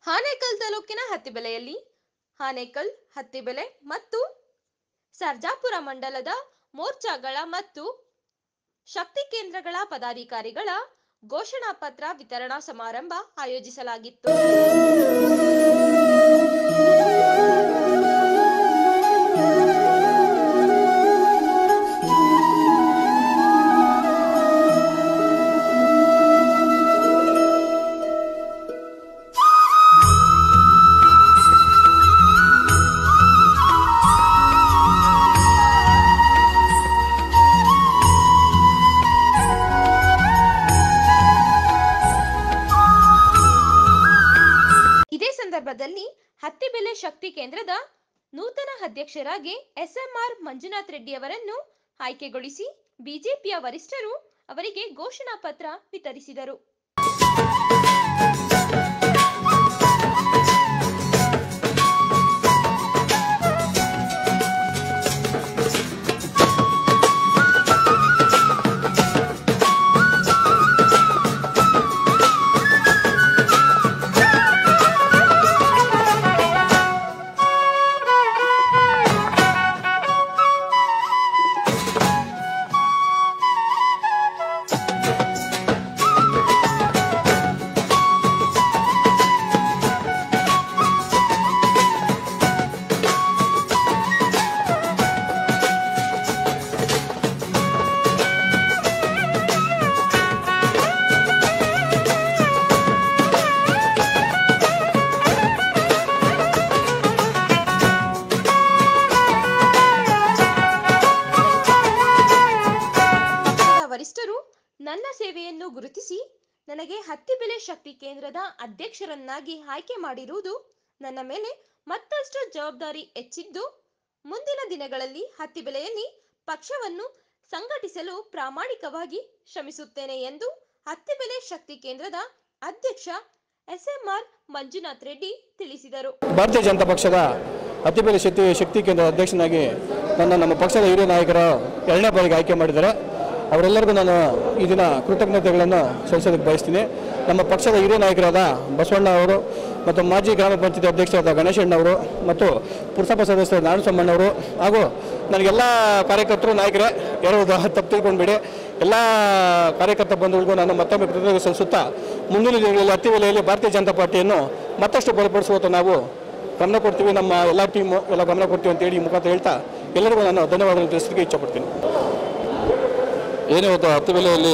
ಆನೇಕಲ್ ತಾಲೂಕಿನ ಹತ್ತಿಬೆಲೆಯಲ್ಲಿ ಆನೇಕಲ್ ಹತ್ತಿಬೆಲೆ ಮತ್ತು ಸರ್ಜಾಪುರ ಮಂಡಲದ ಮೋರ್ಚಾಗಳ ಮತ್ತು ಶಕ್ತಿ ಕೇಂದ್ರಗಳ ಪದಾಧಿಕಾರಿಗಳ ಘೋಷಣಾ ಪತ್ರ ವಿತರಣಾ ಸಮಾರಂಭ ಆಯೋಜಿಸಲಾಗಿತ್ತು ಇದೇ ಸಂದರ್ಭದಲ್ಲಿ ಹತ್ತಿಬೆಲೆ ಶಕ್ತಿ ಕೇಂದ್ರದ ನೂತನ ಅಧ್ಯಕ್ಷರಾಗಿ ಎಸ್ಎಂಆರ್ ಮಂಜುನಾಥ್ ರೆಡ್ಡಿ ಅವರನ್ನು ಆಯ್ಕೆಗೊಳಿಸಿ ಬಿಜೆಪಿಯ ವರಿಷ್ಠರು ಅವರಿಗೆ ಘೋಷಣಾ ಪತ್ರ ವಿತರಿಸಿದರು ವರಿಷ್ಠರು ನನ್ನ ಸೇವೆಯನ್ನು ಗುರುತಿಸಿ ನನಗೆ ಹತ್ತಿಬೆಲೆ ಶಕ್ತಿ ಕೇಂದ್ರದ ಅಧ್ಯಕ್ಷರನ್ನಾಗಿ ಆಯ್ಕೆ ಮಾಡಿರುವುದು ನನ್ನ ಮೇಲೆ ಮತ್ತಷ್ಟು ಜವಾಬ್ದಾರಿ ಹೆಚ್ಚಿದ್ದು ಮುಂದಿನ ದಿನಗಳಲ್ಲಿ ಹತ್ತಿಬೆಲೆಯಲ್ಲಿ ಪಕ್ಷವನ್ನು ಸಂಘಟಿಸಲು ಪ್ರಾಮಾಣಿಕವಾಗಿ ಶ್ರಮಿಸುತ್ತೇನೆ ಎಂದು ಹತ್ತಿಬೆಲೆ ಶಕ್ತಿ ಕೇಂದ್ರದ ಅಧ್ಯಕ್ಷ ಎಸ್ಎಂಆರ್ ಮಂಜುನಾಥ್ ರೆಡ್ಡಿ ತಿಳಿಸಿದರು ಭಾರತೀಯ ಜನತಾ ಪಕ್ಷದ ಅತಿಬೆಲೆ ಶಕ್ತಿ ಶಕ್ತಿ ಕೇಂದ್ರದ ಅಧ್ಯಕ್ಷನಾಗಿ ನನ್ನ ನಮ್ಮ ಪಕ್ಷದ ಹಿರಿಯ ನಾಯಕರು ಎರಡನೇ ಬಾರಿಗೆ ಆಯ್ಕೆ ಮಾಡಿದ್ದಾರೆ ಅವರೆಲ್ಲರಿಗೂ ನಾನು ಈ ದಿನ ಕೃತಜ್ಞತೆಗಳನ್ನು ಸಲ್ಲಿಸೋದಕ್ಕೆ ಬಯಸ್ತೀನಿ ನಮ್ಮ ಪಕ್ಷದ ಹಿರಿಯ ನಾಯಕರಾದ ಬಸವಣ್ಣ ಅವರು ಮತ್ತು ಮಾಜಿ ಗ್ರಾಮ ಪಂಚಾಯತಿ ಅಧ್ಯಕ್ಷರಾದ ಗಣೇಶಣ್ಣವರು ಮತ್ತು ಪುರಸಭಾ ಸದಸ್ಯರ ನಾರಾಯಣಸ್ವಾಮಣ್ಣವರು ಹಾಗೂ ನನಗೆಲ್ಲ ಕಾರ್ಯಕರ್ತರು ನಾಯಕರೇ ಯಾರು ತಪ್ಪು ತಿಳ್ಕೊಂಡ್ಬಿಡಿ ಎಲ್ಲ ಕಾರ್ಯಕರ್ತ ಬಂಧುಗಳಿಗೂ ನಾನು ಮತ್ತೊಮ್ಮೆ ಕೃತಜ್ಞತೆ ಸಲ್ಲಿಸುತ್ತಾ ಮುಂದಿನ ದಿನಗಳಲ್ಲಿ ಅತಿ ಬೆಲೆಯಲ್ಲಿ ಭಾರತೀಯ ಜನತಾ ಪಾರ್ಟಿಯನ್ನು ಮತ್ತಷ್ಟು ಬಲಪಡಿಸುವಂತ ನಾವು ಗಮನ ಕೊಡ್ತೀವಿ ನಮ್ಮ ಎಲ್ಲ ಟೀಮು ಎಲ್ಲ ಗಮನ ಕೊಡ್ತೀವಿ ಅಂತೇಳಿ ಈ ಮುಖಾಂತರ ಹೇಳ್ತಾ ಎಲ್ಲರಿಗೂ ನಾನು ಧನ್ಯವಾದಗಳನ್ನು ತಿಳಿಸಲಿಕ್ಕೆ ಇಷ್ಟಪಡ್ತೀನಿ ಏನಿವತ್ತು ಹತ್ತಿಬೆಲೆಯಲ್ಲಿ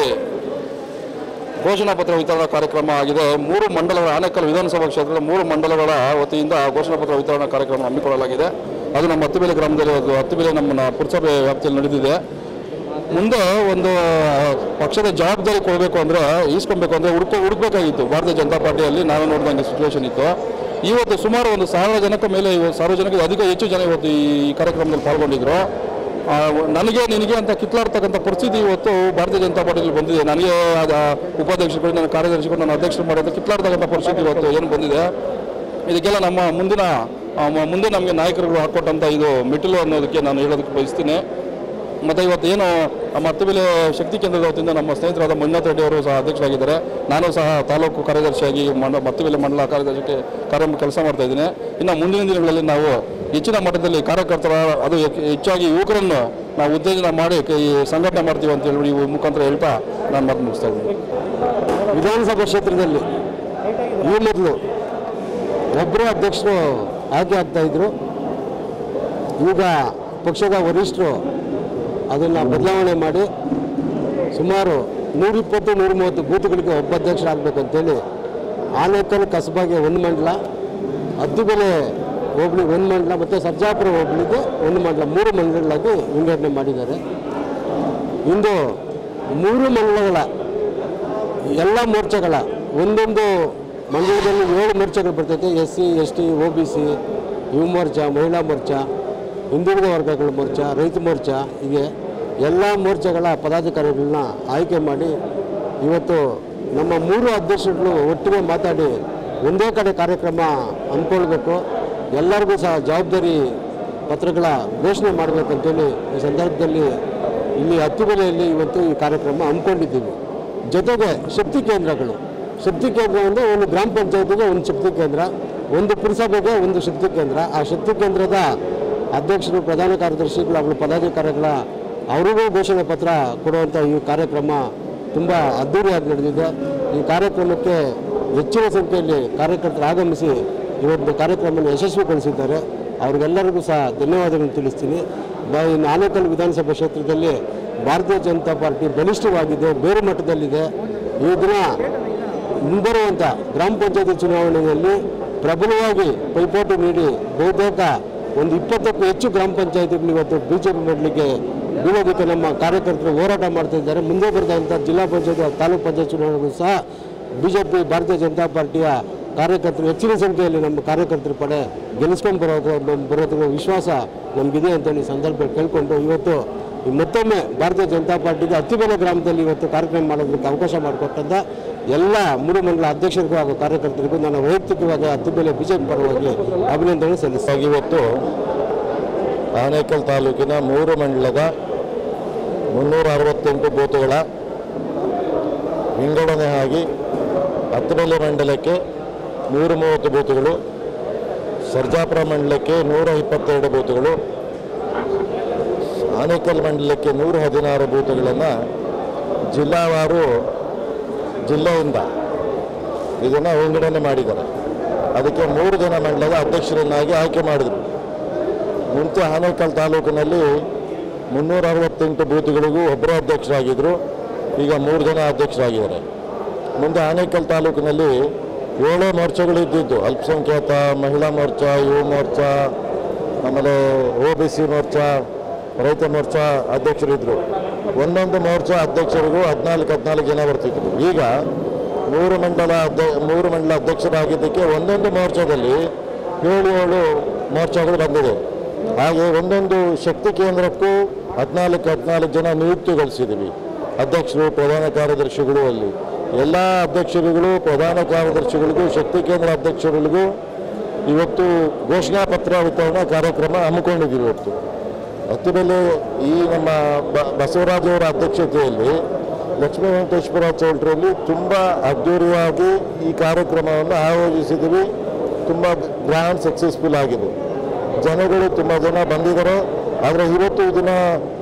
ಘೋಷಣಾ ಪತ್ರ ವಿತರಣಾ ಕಾರ್ಯಕ್ರಮ ಆಗಿದೆ ಮೂರು ಮಂಡಲಗಳ ಆನೇಕಲ್ ವಿಧಾನಸಭಾ ಕ್ಷೇತ್ರದ ಮೂರು ಮಂಡಲಗಳ ವತಿಯಿಂದ ಘೋಷಣಾ ಪತ್ರ ವಿತರಣಾ ಕಾರ್ಯಕ್ರಮ ಹಮ್ಮಿಕೊಳ್ಳಲಾಗಿದೆ ಅದು ನಮ್ಮ ಹತ್ತಿಬೆಲೆ ಗ್ರಾಮದಲ್ಲಿ ಅದು ಹತ್ತಿಬೆಲೆ ನಮ್ಮ ಪುರಸಭೆ ವ್ಯಾಪ್ತಿಯಲ್ಲಿ ನಡೆದಿದೆ ಮುಂದೆ ಒಂದು ಪಕ್ಷದ ಜವಾಬ್ದಾರಿ ಕೊಡಬೇಕು ಅಂದರೆ ಈಸ್ಕೊಬೇಕು ಅಂದರೆ ಹುಡ್ಕೋ ಹುಡುಕ್ಬೇಕಾಗಿತ್ತು ಭಾರತೀಯ ಜನತಾ ಪಾರ್ಟಿಯಲ್ಲಿ ನಾನು ನೋಡಿದಂಗೆ ಸಿಚುವೇಶನ್ ಇತ್ತು ಇವತ್ತು ಸುಮಾರು ಒಂದು ಸಾವಿರ ಜನಕ್ಕೆ ಮೇಲೆ ಇವತ್ತು ಸಾರ್ವಜನಿಕ ಅಧಿಕ ಹೆಚ್ಚು ಜನ ಇವತ್ತು ಈ ಕಾರ್ಯಕ್ರಮದಲ್ಲಿ ಪಾಲ್ಗೊಂಡಿದ್ರು ಆ, ನನಗೆ ನಿನಗೆ ಅಂತ ಕಿತ್ಲಾಡ್ತಕ್ಕಂಥ ಪರಿಸ್ಥಿತಿ ಇವತ್ತು ಭಾರತೀಯ ಜನತಾ ಪಾರ್ಟಿಯಲ್ಲಿ ಬಂದಿದೆ ನನಗೆ ಅದ ಉಪಾಧ್ಯಕ್ಷರುಗಳು ನನ್ನ ಕಾರ್ಯದರ್ಶಿಗಳು ನನ್ನ ಅಧ್ಯಕ್ಷರು ಮಾಡೋದು ಕಿತ್ಲಾಡ್ತಕ್ಕಂಥ ಪರಿಸ್ಥಿತಿ ಇವತ್ತು ಏನು ಬಂದಿದೆ ಇದಕ್ಕೆಲ್ಲ ನಮ್ಮ ಮುಂದಿನ ಆ, ಮ- ಮುಂದೆ ನಮಗೆ ನಾಯಕರುಗಳು ಹಾಕ್ಕೊಟ್ಟಂಥ ಇದು ಮೆಟ್ಟಿಲು ಅನ್ನೋದಕ್ಕೆ ನಾನು ಹೇಳೋದಕ್ಕೆ ಬಯಸ್ತೀನಿ ಮತ್ತು ಇವತ್ತೇನು ನಮ್ಮ ಹತ್ತುಬೆಲೆ ಶಕ್ತಿ ಕೇಂದ್ರದ ವತಿಯಿಂದ ನಮ್ಮ ಸ್ನೇಹಿತರಾದ ಮಂಜುನಾಥ್ ರೆಡ್ಡಿ ಅವರು ಸಹ ಅಧ್ಯಕ್ಷರಾಗಿದ್ದಾರೆ ನಾನು ಸಹ ತಾಲೂಕು ಕಾರ್ಯದರ್ಶಿಯಾಗಿ ಮಂಡ ಮತ್ತುಬೆಲೆ ಮಂಡಲ ಕಾರ್ಯದರ್ಶಿಗೆ ಕಾರ್ಯ ಕೆಲಸ ಮಾಡ್ತಾ ಇದ್ದೀನಿ ಇನ್ನು ಮುಂದಿನ ದಿನಗಳಲ್ಲಿ ನಾವು ಹೆಚ್ಚಿನ ಮಟ್ಟದಲ್ಲಿ ಕಾರ್ಯಕರ್ತರ ಅದು ಹೆಚ್ಚ- ಹೆಚ್ಚಾಗಿ ಯುವಕರನ್ನು ನಾವು ಉತ್ತೇಜನ ಮಾಡಿ ಕ- ಈ ಸಂಘಟನೆ ಮಾಡ್ತೀವಿ ಅಂತ ಹೇಳಿ ಈ ಮುಖಾಂತರ ಹೇಳ್ತಾ ನಾನು ಮಾತು ಮುಗಿಸ್ತಾ ಇದ್ದೀನಿ ವಿಧಾನಸಭಾ ಕ್ಷೇತ್ರದಲ್ಲಿ ಈ ಮೊದಲು ಒಬ್ಬರೇ ಅಧ್ಯಕ್ಷರು ಆಯ್ಕೆ ಆಗ್ತಾ ಇದ್ರು ಈಗ ಪಕ್ಷದ ವರಿಷ್ಠರು ಅದನ್ನು ಬದಲಾವಣೆ ಮಾಡಿ ಸುಮಾರು ನೂರಿಪ್ಪತ್ತು ನೂರ ಮೂವತ್ತು ಬೂತ್ಗಳಿಗೆ ಒಬ್ಬ ಅಧ್ಯಕ್ಷರಾಗಬೇಕಂತೇಳಿ ಆನೇಕಲ್ ಕಸಬಾಗೆ ಒಂದು ಮಂಡಲ ಹದ್ದುಬೆಲೆ ಹೋಬಳಿ ಒಂದು ಮಂಡಲ ಮತ್ತು ಸರ್ಜಾಪುರ ಹೋಬಳಿಗೆ ಒಂದು ಮಂಡಲ ಮೂರು ಮಂಡಲಗಳಾಗಿ ವಿಂಗಡಣೆ ಮಾಡಿದ್ದಾರೆ ಇಂದು ಮೂರು ಮಂಡಲಗಳ ಎಲ್ಲ ಮೋರ್ಚಾಗಳ ಒಂದೊಂದು ಮಂಡಲದಲ್ಲಿ ಏಳು ಮೋರ್ಚಾಗಳು ಬರ್ತೈತೆ S C S T O B C ಯುವ ಮೋರ್ಚಾ ಮಹಿಳಾ ಮೋರ್ಚಾ ಹಿಂದುಳಿದ ವರ್ಗಗಳ ಮೋರ್ಚಾ ರೈತ ಮೋರ್ಚಾ ಹೀಗೆ ಎಲ್ಲ ಮೋರ್ಚಾಗಳ ಪದಾಧಿಕಾರಿಗಳನ್ನ ಆಯ್ಕೆ ಮಾಡಿ ಇವತ್ತು ನಮ್ಮ ಮೂರು ಅಧ್ಯಕ್ಷರುಗಳು ಒಟ್ಟಿಗೆ ಮಾತಾಡಿ ಒಂದೇ ಕಡೆ ಕಾರ್ಯಕ್ರಮ ಹಮ್ಮಿಕೊಳ್ಬೇಕು ಎಲ್ಲರಿಗೂ ಸಹ ಜವಾಬ್ದಾರಿ ಪತ್ರಗಳ ಘೋಷಣೆ ಮಾಡಬೇಕಂತೇಳಿ ಈ ಸಂದರ್ಭದಲ್ಲಿ ಇಲ್ಲಿ ಹತ್ತು ಬೆಲೆಯಲ್ಲಿ ಇವತ್ತು ಈ ಕಾರ್ಯಕ್ರಮ ಹಮ್ಮಿಕೊಂಡಿದ್ದೀವಿ ಜೊತೆಗೆ ಶಕ್ತಿ ಕೇಂದ್ರಗಳು ಶಕ್ತಿ ಕೇಂದ್ರ ಅಂದರೆ ಒಂದು ಗ್ರಾಮ ಪಂಚಾಯತಿಗೆ ಒಂದು ಶಕ್ತಿ ಕೇಂದ್ರ ಒಂದು ಪುರಸಭೆಗೆ ಒಂದು ಶಕ್ತಿ ಕೇಂದ್ರ ಆ ಶಕ್ತಿ ಕೇಂದ್ರದ ಅಧ್ಯಕ್ಷರು ಪ್ರಧಾನ ಕಾರ್ಯದರ್ಶಿಗಳು ಹಾಗೂ ಪದಾಧಿಕಾರಿಗಳ ಅವರಿಗೂ ಘೋಷಣೆ ಪತ್ರ ಕೊಡುವಂಥ ಈ ಕಾರ್ಯಕ್ರಮ ತುಂಬ ಅದ್ದೂರಿಯಾಗಿ ನಡೆದಿದೆ ಈ ಕಾರ್ಯಕ್ರಮಕ್ಕೆ ಹೆಚ್ಚಿನ ಸಂಖ್ಯೆಯಲ್ಲಿ ಕಾರ್ಯಕರ್ತರು ಆಗಮಿಸಿ ಇವತ್ತು ಕಾರ್ಯಕ್ರಮವನ್ನು ಯಶಸ್ವಿಗೊಳಿಸಿದ್ದಾರೆ ಅವ್ರಿಗೆಲ್ಲರಿಗೂ ಸಹ ಧನ್ಯವಾದಗಳನ್ನು ತಿಳಿಸ್ತೀನಿ ಬ- ಇನ್ನು ಆನೇಕಲ್ ವಿಧಾನಸಭಾ ಕ್ಷೇತ್ರದಲ್ಲಿ ಭಾರತೀಯ ಜನತಾ ಪಾರ್ಟಿ ಬಲಿಷ್ಠವಾಗಿದೆ ಬೇರೆ ಮಟ್ಟದಲ್ಲಿದೆ ಈ ದಿನ ಮುಂಬರುವಂಥ ಗ್ರಾಮ ಪಂಚಾಯತಿ ಚುನಾವಣೆಯಲ್ಲಿ ಪ್ರಬಲವಾಗಿ ಪೈಪೋಟಿ ನೀಡಿ ಬಹುತೇಕ ಒಂದು ಇಪ್ಪತ್ತಕ್ಕೂ ಹೆಚ್ಚು ಗ್ರಾಮ ಪಂಚಾಯತಿಗಳು ಇವತ್ತು ಬಿ ಜೆ ಪಿ ಮಾಡಲಿಕ್ಕೆ ಬೀಳೋದಕ್ಕೆ ನಮ್ಮ ಕಾರ್ಯಕರ್ತರು ಹೋರಾಟ ಮಾಡ್ತಾ ಇದ್ದಾರೆ ಮುಂದೆ ಬರೆದಂಥ ಜಿಲ್ಲಾ ಪಂಚಾಯತ್ ತಾಲೂಕು ಪಂಚಾಯತ್ ಚುನಾವಣೆಗೂ ಸಹ ಬಿ ಜೆ ಪಿ ಭಾರತೀಯ ಜನತಾ ಪಾರ್ಟಿಯ ಕಾರ್ಯಕರ್ತರು ಹೆಚ್ಚಿನ ಸಂಖ್ಯೆಯಲ್ಲಿ ನಮ್ಮ ಕಾರ್ಯಕರ್ತರ ಪಡೆ ಗೆಲ್ಲಿಸ್ಕೊಂಡು ಬರೋದು ಬರೋದ್ರ ವಿಶ್ವಾಸ ನಮಗಿದೆ ಅಂತೇಳಿ ಈ ಸಂದರ್ಭ ಕೇಳಿಕೊಂಡು ಇವತ್ತು ಈ ಮತ್ತೊಮ್ಮೆ ಭಾರತೀಯ ಜನತಾ ಪಾರ್ಟಿಗೆ ಅತ್ತಿಬೆಲೆ ಗ್ರಾಮದಲ್ಲಿ ಇವತ್ತು ಕಾರ್ಯಕ್ರಮ ಮಾಡೋದಕ್ಕೆ ಅವಕಾಶ ಮಾಡಿಕೊಟ್ಟಂತ ಎಲ್ಲ ಮೂರು ಮಂಡಲ ಅಧ್ಯಕ್ಷರಿಗೂ ಹಾಗೂ ಕಾರ್ಯಕರ್ತರಿಗೂ ನಾನು ವೈಯಕ್ತಿಕವಾಗಿ ಅತ್ತಿಬೆಲೆ ಬಿಜೆಪಿ ಪರವಾಗಿ ಅಭಿನಂದನೆ ಸಲ್ಲಿಸ್ತೀನಿ ಇವತ್ತು ಆನೇಕಲ್ ತಾಲೂಕಿನ ಮೂರು ಮಂಡಲದ ಮುನ್ನೂರ ಅರವತ್ತೆಂಟು ಬೂತುಗಳ ವಿಂಗಡಣೆ ಆಗಿ ಹತ್ತಬೆಲೆ ಮಂಡಲಕ್ಕೆ ನೂರ ಮೂವತ್ತು ಬೂತುಗಳು ಸರ್ಜಾಪುರ ಮಂಡಲಕ್ಕೆ ನೂರ ಇಪ್ಪತ್ತೆರಡು ಬೂತುಗಳು ಆನೇಕಲ್ ಮಂಡಲಕ್ಕೆ ನೂರ ಹದಿನಾರು ಬೂತುಗಳನ್ನು ಜಿಲ್ಲಾವಾರು ಜಿಲ್ಲೆಯಿಂದ ಇದನ್ನು ವಿಂಗಡಣೆ ಮಾಡಿದ್ದಾರೆ ಅದಕ್ಕೆ ಮೂರು ಜನ ಮಂಡಲದ ಅಧ್ಯಕ್ಷರನ್ನಾಗಿ ಆಯ್ಕೆ ಮಾಡಿದರು ಮುಂಚೆ ಆನೇಕಲ್ ತಾಲೂಕಿನಲ್ಲಿ ಮುನ್ನೂರ ಅರವತ್ತೆಂಟು ಬೂತ್ಗಳಿಗೂ ಒಬ್ಬರು ಅಧ್ಯಕ್ಷರಾಗಿದ್ದರು ಈಗ ಮೂರು ಜನ ಅಧ್ಯಕ್ಷರಾಗಿದ್ದಾರೆ ಮುಂದೆ ಆನೇಕಲ್ ತಾಲೂಕಿನಲ್ಲಿ ಏಳು ಮೋರ್ಚಾಗಳು ಇದ್ದಿದ್ದು ಅಲ್ಪಸಂಖ್ಯಾತ ಮಹಿಳಾ ಮೋರ್ಚಾ ಯುವ ಮೋರ್ಚಾ ಆಮೇಲೆ ಒ ಬಿ ಸಿ ಮೋರ್ಚಾ ರೈತ ಮೋರ್ಚಾ ಅಧ್ಯಕ್ಷರಿದ್ದರು ಒಂದೊಂದು ಮೋರ್ಚಾ ಅಧ್ಯಕ್ಷರಿಗೂ ಹದಿನಾಲ್ಕು ಹದಿನಾಲ್ಕು ಜನ ಬರ್ತಿದ್ರು ಈಗ ಮೂರು ಮಂಡಲ ಅಧ್ಯ ಮೂರು ಮಂಡಲ ಅಧ್ಯಕ್ಷರಾಗಿದ್ದಕ್ಕೆ ಒಂದೊಂದು ಮೋರ್ಚಾದಲ್ಲಿ ಏಳು ಏಳು ಮೋರ್ಚಾಗಳು ಬಂದಿದೆ ಹಾಗೆ ಒಂದೊಂದು ಶಕ್ತಿ ಕೇಂದ್ರಕ್ಕೂ ಹದಿನಾಲ್ಕು ಹದಿನಾಲ್ಕು ಜನ ನಿಯುಕ್ತಿಗೊಳಿಸಿದ್ದೀವಿ ಅಧ್ಯಕ್ಷರು ಪ್ರಧಾನ ಕಾರ್ಯದರ್ಶಿಗಳು ಅಲ್ಲಿ ಎಲ್ಲ ಅಧ್ಯಕ್ಷರುಗಳು ಪ್ರಧಾನ ಕಾರ್ಯದರ್ಶಿಗಳಿಗೂ ಶಕ್ತಿ ಕೇಂದ್ರ ಅಧ್ಯಕ್ಷರುಗಳಿಗೂ ಇವತ್ತು ಘೋಷಣಾ ಪತ್ರ ವಿತರಣಾ ಕಾರ್ಯಕ್ರಮ ಹಮ್ಮಿಕೊಂಡಿದ್ದೀವಿ ಇವತ್ತು ಹತ್ತಿರದಲ್ಲಿ ಈ ನಮ್ಮ ಬ ಬಸವರಾಜ್ ಅವರ ಅಧ್ಯಕ್ಷತೆಯಲ್ಲಿ ಲಕ್ಷ್ಮೀ ವೆಂಕಟೇಶ್ವರ ಚೌಲ್ಟ್ರಲ್ಲಿ ತುಂಬ ಅದ್ಧೂರಿಯಾಗಿ ಈ ಕಾರ್ಯಕ್ರಮವನ್ನು ಆಯೋಜಿಸಿದ್ದೀವಿ ತುಂಬ ಗ್ರ್ಯಾಂಡ್ ಸಕ್ಸಸ್ಫುಲ್ ಆಗಿದೆ ಜನಗಳು ತುಂಬ ಜನ ಬಂದಿದ್ದಾರೆ ಆದರೆ ಇವತ್ತು ಇದನ್ನು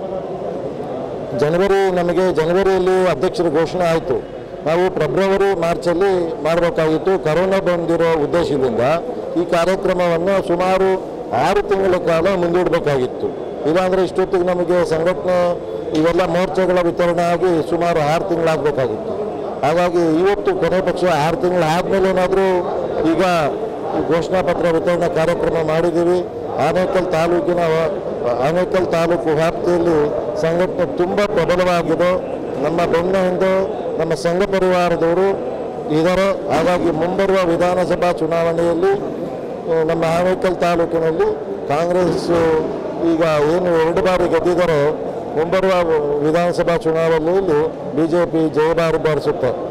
ಜನವರಿ ನಮಗೆ ಜನವರಿಯಲ್ಲಿ ಅಧ್ಯಕ್ಷರ ಘೋಷಣೆ ಆಯಿತು ನಾವು ಫೆಬ್ರವರಿ ಮಾರ್ಚಲ್ಲಿ ಮಾಡಬೇಕಾಗಿತ್ತು ಕರೋನಾ ಬಂದಿರೋ ಉದ್ದೇಶದಿಂದ ಈ ಕಾರ್ಯಕ್ರಮವನ್ನು ಸುಮಾರು ಆರು ತಿಂಗಳ ಕಾಲ ಮುಂದೂಡಬೇಕಾಗಿತ್ತು ಇಲ್ಲಾಂದರೆ ಇಷ್ಟೊತ್ತಿಗೆ ನಮಗೆ ಸಂಘಟನೆ ಇವೆಲ್ಲ ಮೋರ್ಚಾಗಳ ವಿತರಣೆ ಆಗಿ ಸುಮಾರು ಆರು ತಿಂಗಳಾಗಬೇಕಾಗಿತ್ತು ಹಾಗಾಗಿ ಇವತ್ತು ಕೊನೆ ಪಕ್ಷ ಆರು ತಿಂಗಳು ಆದಮೇಲೇನಾದರೂ ಈಗ ಈ ಘೋಷಣಾ ಪತ್ರ ವಿತರಣಾ ಕಾರ್ಯಕ್ರಮ ಮಾಡಿದ್ದೀವಿ ಆನೇಕಲ್ ತಾಲೂಕಿನ ಆನೇಕಲ್ ತಾಲೂಕು ವ್ಯಾಪ್ತಿಯಲ್ಲಿ ಸಂಘಟನೆ ತುಂಬ ಪ್ರಬಲವಾಗಿದೆ ನಮ್ಮ ಬೆನ್ನ ಹಿಂದೆ ನಮ್ಮ ಸಂಘ ಪರಿವಾರದವರು ಇದ್ದಾರೆ ಹಾಗಾಗಿ ಮುಂಬರುವ ವಿಧಾನಸಭಾ ಚುನಾವಣೆಯಲ್ಲಿ ಆ, ನಮ್ಮ ಆನೇಕಲ್ ತಾಲೂಕಿನಲ್ಲಿ ಕಾಂಗ್ರೆಸ್ ಈಗ ಏನು ಎರಡು ಬಾರಿ ಗೆದ್ದಿದ್ದಾರೋ ಮುಂಬರುವ ವಿಧಾನಸಭಾ ಚುನಾವಣೆಯಲ್ಲಿ ಬಿ ಜೆ ಪಿ ಜಯಭಾರ ಬಾರಿಸುತ್ತೆ